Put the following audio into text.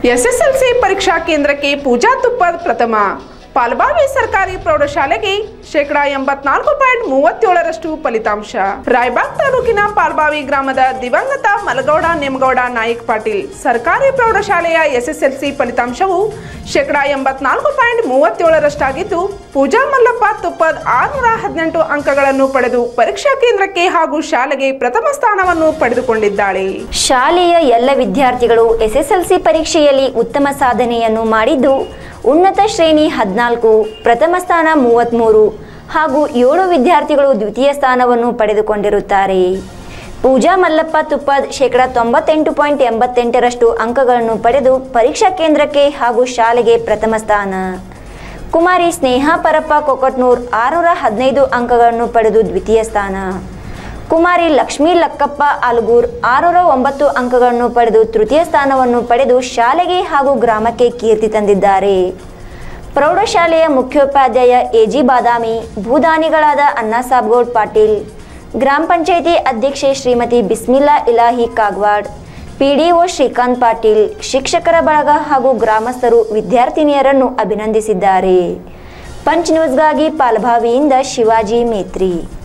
SSLC ಪರೀಕ್ಷಾ ಕೇಂದ್ರಕ್ಕೆ ಪೂಜಾ ತುಪ್ಪದ್ ಪ್ರಥಮ ಪಾಲ್ಬಾವಿ ಸರ್ಕಾರಿ ಪ್ರೌಢಶಾಲೆಗೆ ಶೇಕಡಾ ಎಂಬತ್ನಾಲ್ಕು ಪಾಯಿಂಟ್ ಮೂವತ್ತೇಳರಷ್ಟು ಫಲಿತಾಂಶ ರಾಯಬಾಗ್ ತಾಲೂಕಿನ ಪಾಲ್ಬಾವಿ ಗ್ರಾಮದ ದಿವಂಗತ ಮಲಗೌಡ ನೇಮಗೌಡ ನಾಯಕ್ ಪಾಟೀಲ್ ಸರ್ಕಾರಿ ಪ್ರೌಢಶಾಲೆಯ ಎಸ್ಎಸ್ಎಲ್ಸಿ ಫಲಿತಾಂಶವು ಶೇಕಡಾ ಎಂಬತ್ನಾಲ್ಕು ಪಾಯಿಂಟ್ ಮೂವತ್ತೇಳರಷ್ಟಾಗಿದ್ದು ಪೂಜಾ ಮಲ್ಲಪ್ಪ ತುಪ್ಪದ್ ಆರುನೂರ ಹದಿನೆಂಟು ಅಂಕಗಳನ್ನು ಪಡೆದು ಪರೀಕ್ಷಾ ಕೇಂದ್ರಕ್ಕೆ ಹಾಗೂ ಶಾಲೆಗೆ ಪ್ರಥಮ ಸ್ಥಾನವನ್ನು ಪಡೆದುಕೊಂಡಿದ್ದಾಳೆ ಶಾಲೆಯ ಎಲ್ಲ ವಿದ್ಯಾರ್ಥಿಗಳು ಎಸ್ಎಸ್ಎಲ್ಸಿ ಪರೀಕ್ಷೆಯಲ್ಲಿ ಉತ್ತಮ ಸಾಧನೆಯನ್ನು ಮಾಡಿದ್ದು ಉನ್ನತ ಶ್ರೇಣಿ ಹದಿನಾಲ್ಕು ಪ್ರಥಮ ಸ್ಥಾನ ಮೂವತ್ತ್ಮೂರು ಹಾಗೂ ಏಳು ವಿದ್ಯಾರ್ಥಿಗಳು ದ್ವಿತೀಯ ಸ್ಥಾನವನ್ನು ಪಡೆದುಕೊಂಡಿರುತ್ತಾರೆ ಪೂಜಾ ಮಲ್ಲಪ್ಪ ತುಪ್ಪದ್ ಶೇಕಡ ತೊಂಬತ್ತೆಂಟು ಪಾಯಿಂಟ್ ಎಂಬತ್ತೆಂಟರಷ್ಟು ಅಂಕಗಳನ್ನು ಪಡೆದು ಪರೀಕ್ಷಾ ಕೇಂದ್ರಕ್ಕೆ ಹಾಗೂ ಶಾಲೆಗೆ ಪ್ರಥಮ ಸ್ಥಾನ ಕುಮಾರಿ ಸ್ನೇಹಾ ಪರಪ್ಪ ಕೊಕಟ್ನೂರ್ ಆರುನೂರ ಹದಿನೈದು ಅಂಕಗಳನ್ನು ಪಡೆದು ದ್ವಿತೀಯ ಸ್ಥಾನ ಕುಮಾರಿ ಲಕ್ಷ್ಮೀ ಲಕ್ಕಪ್ಪ ಆಲ್ಗೂರ್ ಆರುನೂರ ಒಂಬತ್ತು ಅಂಕಗಳನ್ನು ಪಡೆದು ತೃತೀಯ ಸ್ಥಾನವನ್ನು ಪಡೆದು ಶಾಲೆಗೆ ಹಾಗೂ ಗ್ರಾಮಕ್ಕೆ ಕೀರ್ತಿ ತಂದಿದ್ದಾರೆ ಪ್ರೌಢಶಾಲೆಯ ಮುಖ್ಯೋಪಾಧ್ಯಾಯ ಎಜಿ ಬಾದಾಮಿ ಭೂದಾನಿಗಳಾದ ಅಣ್ಣಾಸಾಬ್ಗೌಡ್ ಪಾಟೀಲ್ ಗ್ರಾಮ ಪಂಚಾಯಿತಿ ಅಧ್ಯಕ್ಷೆ ಶ್ರೀಮತಿ ಬಿಸ್ಮಿಲ್ಲಾ ಇಲಾಹಿ ಕಾಗ್ವಾಡ್ ಪಿಡಿಒ ಶ್ರೀಕಾಂತ್ ಪಾಟೀಲ್ ಶಿಕ್ಷಕರ ಬಳಗ ಹಾಗೂ ಗ್ರಾಮಸ್ಥರು ವಿದ್ಯಾರ್ಥಿನಿಯರನ್ನು ಅಭಿನಂದಿಸಿದ್ದಾರೆ ಪಂಚ್ ನ್ಯೂಸ್ಗಾಗಿ ಪಾಲ್ಭಾವಿಯಿಂದ ಶಿವಾಜಿ ಮೇತ್ರಿ